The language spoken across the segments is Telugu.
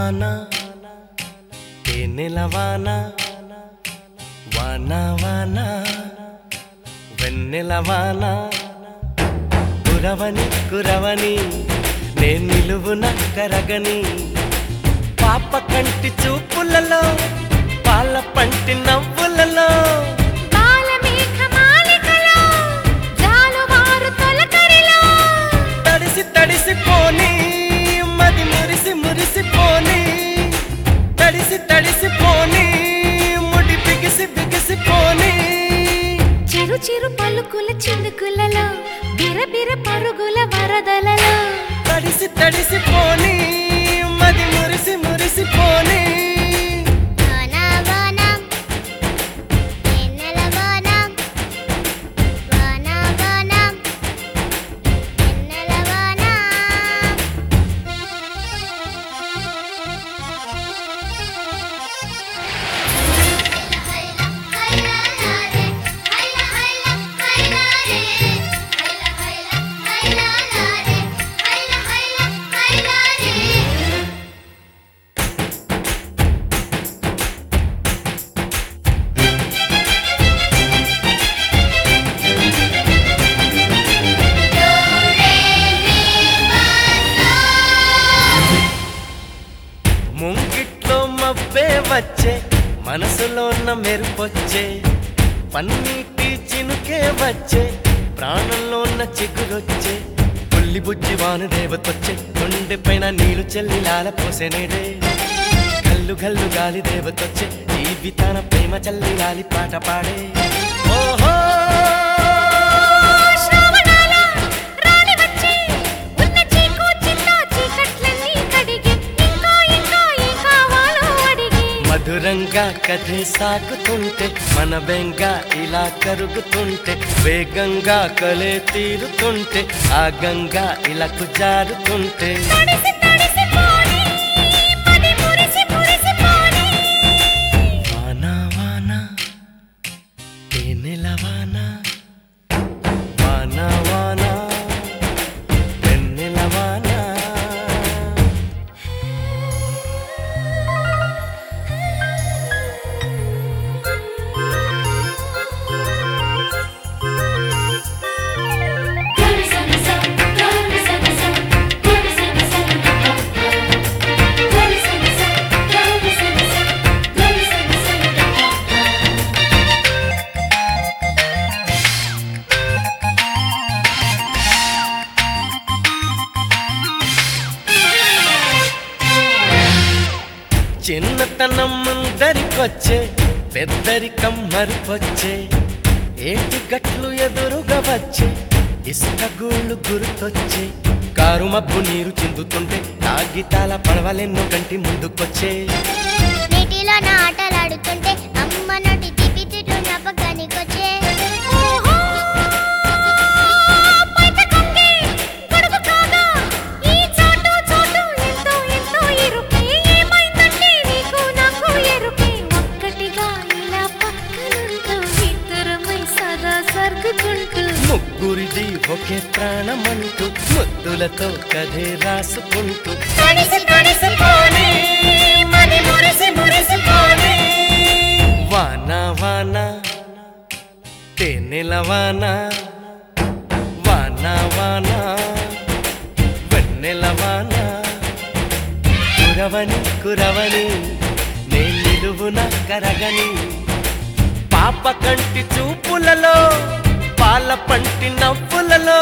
వాన తేనెల వాన వాన వాన వెన్నెల వాన కురవని కురవని నేను నిలువున కరగని పాప కంటి చూపులలో పాల పంటి నవ్వులలో బాలమేఘమాలికలో, జాలువారు తొలకరిలో, తడిసి తడిసి పోని మది మురిసి మురిసి పోని తడిసి తడిసి పోని ముడి బిగిసి బిగిసి పోని చిరు చిరు పలుకుల చినుకులలో బిరబిర పరుగుల వరదలలో తడిసి తడిసి పోని మది మురిసి మురిసి పోని ముంగిట్లో మబ్బే వచ్చే మనసులో ఉన్న మెరుపొచ్చే పన్నీటి చినుకే వచ్చే ప్రాణంలో ఉన్న చిగురొచ్చే పుల్లి బుజ్జి వాన దేవతొచ్చే గుండె పైన నీళ్లు చెల్లి లాల పోసెనేడే గల్లు గల్లు గాలి దేవతొచ్చే జీవితాన ప్రేమ చల్లి లాలి పాట పాడే ఓహో శ్రావణాల రాణి వచ్చి, ఉన్న చీకు చింత చీకట్లన్నీ కడిగి, ఇంకా ఇంకా ఏం కావాలో అడిగి. మధురంగా కథే సాగుతుంటే మన బెంగ ఇలా కరుగుతుంటే వేగంగా కలే తీరుతుంటే ఆ గంగా ఇలాకు జారుతుంటే తడిసి తడిసి పోనీ, మది మురిసి మురిసి పోనీ. వాన వాన తేనెల వాన వాన వాన వెన్నెల వాన చిన్నతనం ముందరికొచ్చే పెద్దరికం మరుపొచ్చే ఏటి గట్లు ఎదురుగా వచ్చే ఇసుక గూళ్ళు గుర్తొచ్చే కారు మబ్బు నీరు చిందుతుంటే కాగితాల పడవలెన్నో కంటి ముందుకొచ్చే నీటిలో నా ఆటలాడుతుంటే అమ్మ నోటి తిప్పి తిట్టు నపకానికొచ్చే ఓహో, బయట కొంగే, గొడుగు కాగా, ఈ చాటు చోటు ఎంతో ఎంతో ఇరుకే. ఏమైందంటే నీకు నాకు ఎరుకే. ఒక్కటిగా ఇలా పక్కనుంటూ ఇద్దరమై సదా సర్దుకుంటూ ముగ్గురిది ఒకే ప్రాణమంటూ ముద్దులతో కథే రాసుకుంటూ తడిసి తడిసి పోనీ, మది మురిసి మురిసి పోనీ. వాన వాన తేనెల వాన వాన వాన వెన్నెల వాన కురవని కురవని నే నిలువున కరగని పాప కంటి చూపులలో పాల పంటి నవ్వులలో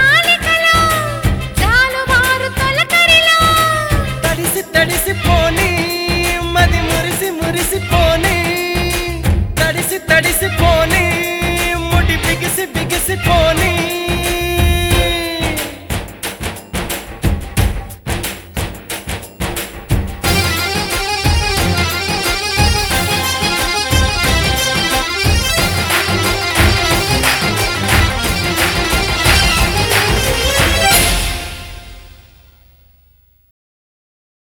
బాలమేఘమాలికలో, జాలువారు తొలకరిలో, తడిసి తడిసి పోని